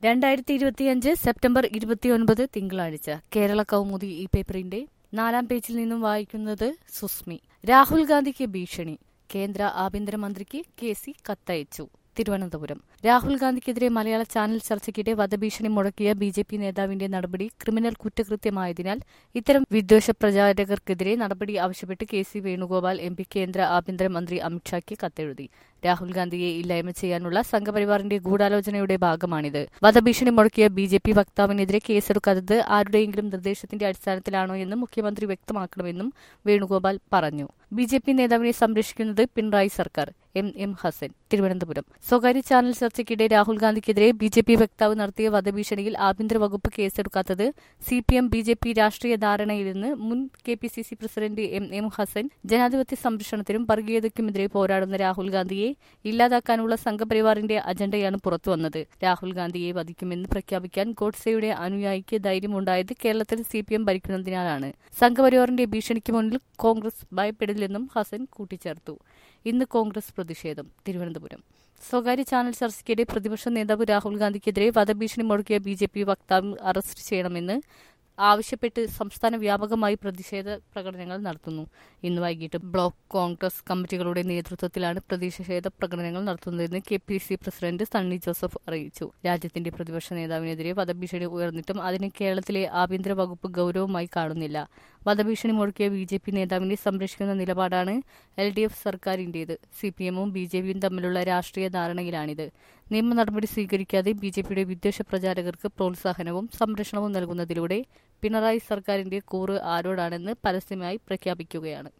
രണ്ടായിരത്തി ഇരുപത്തിയഞ്ച് സെപ്റ്റംബർ ഇരുപത്തിയൊൻപത് തിങ്കളാഴ്ച കേരള കൗമുദി ഈ പേപ്പറിന്റെ നാലാം പേജിൽ നിന്നും വായിക്കുന്നത് സുസ്മി രാഹുൽ ഗാന്ധിക്ക് ഭീഷണി കേന്ദ്ര ആഭ്യന്തരമന്ത്രിക്ക് കെ സി കത്തയച്ചു തിരുവനന്തപുരം രാഹുൽ ഗാന്ധിക്കെതിരെ മലയാള ചാനൽ ചർച്ചയ്ക്കിടെ വധഭീഷണി മുടക്കിയ ബി ജെ പി നേതാവിന്റെ നടപടി ക്രിമിനൽ കുറ്റകൃത്യമായതിനാൽ ഇത്തരം വിദ്വേഷ പ്രചാരകർക്കെതിരെ നടപടി ആവശ്യപ്പെട്ട് K C Venugopal M P കേന്ദ്ര ആഭ്യന്തരമന്ത്രി അമിത്ഷായ്ക്ക് കത്തെഴുതി രാഹുൽ ഗാന്ധിയെ ഇല്ലായ്മ ചെയ്യാനുള്ള സംഘപരിവാറിന്റെ ഗൂഢാലോചനയുടെ ഭാഗമാണിത് വധഭീഷണി മുടക്കിയ ബി ജെ പി വക്താവിനെതിരെ കേസെടുക്കാത്തത് ആരുടെയെങ്കിലും നിർദ്ദേശത്തിന്റെ അടിസ്ഥാനത്തിലാണോ എന്ന് മുഖ്യമന്ത്രി വ്യക്തമാക്കണമെന്നും വേണുഗോപാൽ പറഞ്ഞു ബി ജെ പി നേതാവിനെ സംരക്ഷിക്കുന്നത് പിണറായി സർക്കാർ എം എം ഹസൻ തിരുവനന്തപുരം സ്വകാര്യ ചാനൽ ചർച്ചയ്ക്കിടെ രാഹുൽ ഗാന്ധിക്കെതിരെ ബി ജെ പി വക്താവ് നടത്തിയ വധഭീഷണിയിൽ ആഭ്യന്തര വകുപ്പ് കേസെടുക്കാത്തത് C P M B J P രാഷ്ട്രീയ ധാരണയിലെന്ന് മുൻ K P C C president M M Hassan ജനാധിപത്യ സംരക്ഷണത്തിനും വർഗീയതയ്ക്കുമെതിരെ പോരാടുന്ന രാഹുൽ ഗാന്ധിയെ ഇല്ലാതാക്കാനുള്ള സംഘപരിവാറിന്റെ അജണ്ടയാണ് പുറത്തുവന്നത് രാഹുൽ ഗാന്ധിയെ വധിക്കുമെന്ന് പ്രഖ്യാപിക്കാൻ ഗോഡ്സെയുടെ അനുയായിക്ക് ധൈര്യമുണ്ടായത് കേരളത്തിൽ സി പി എം ഭരിക്കുന്നതിനാലാണ് സംഘപരിവാറിന്റെ ഭീഷണിക്ക് മുന്നിൽ കോൺഗ്രസ് ഭയപ്പെടില്ലെന്നും ഹസൻ കൂട്ടിച്ചേർത്തു ഇന്ന് കോൺഗ്രസ് പ്രതിഷേധം തിരുവനന്തപുരം സ്വകാര്യ ചാനൽ ചർച്ചയ്ക്കിടെ പ്രതിപക്ഷ നേതാവ് രാഹുൽ ഗാന്ധിക്കെതിരെ വധഭീഷണി മുടക്കിയ ബി ജെ പി വക്താവ് അറസ്റ്റ് ചെയ്യണമെന്ന് ആവശ്യപ്പെട്ട് സംസ്ഥാന വ്യാപകമായി പ്രതിഷേധ പ്രകടനങ്ങൾ നടത്തുന്നു ഇന്ന് വൈകിട്ട് ബ്ലോക്ക് കോൺഗ്രസ് കമ്മിറ്റികളുടെ നേതൃത്വത്തിലാണ് പ്രതിഷേധ പ്രകടനങ്ങൾ നടത്തുന്നതെന്ന് K P C president Sunny Joseph അറിയിച്ചു രാജ്യത്തിന്റെ പ്രതിപക്ഷ നേതാവിനെതിരെ വധഭീഷണി ഉയർന്നിട്ടും അതിനെ കേരളത്തിലെ ആഭ്യന്തര വകുപ്പ് ഗൌരവമായി കാണുന്നില്ല വധഭീഷണി മുഴക്കിയ ബി ജെ പി നേതാവിനെ സംരക്ഷിക്കുന്ന നിലപാടാണ് എൽ ഡി എഫ് സർക്കാരിന്റേത് സി പി എമ്മും ബി ജെ പിയും തമ്മിലുള്ള രാഷ്ട്രീയ ധാരണയിലാണിത് നിയമ നടപടി സ്വീകരിക്കാതെ ബി ജെ പിയുടെ വിദ്വേഷ പ്രചാരകർക്ക് പ്രോത്സാഹനവും സംരക്ഷണവും നൽകുന്നതിലൂടെ പിണറായി സർക്കാരിന്റെ കൂറ് ആരോടാണെന്ന് പരസ്യമായി പ്രഖ്യാപിക്കുകയാണ്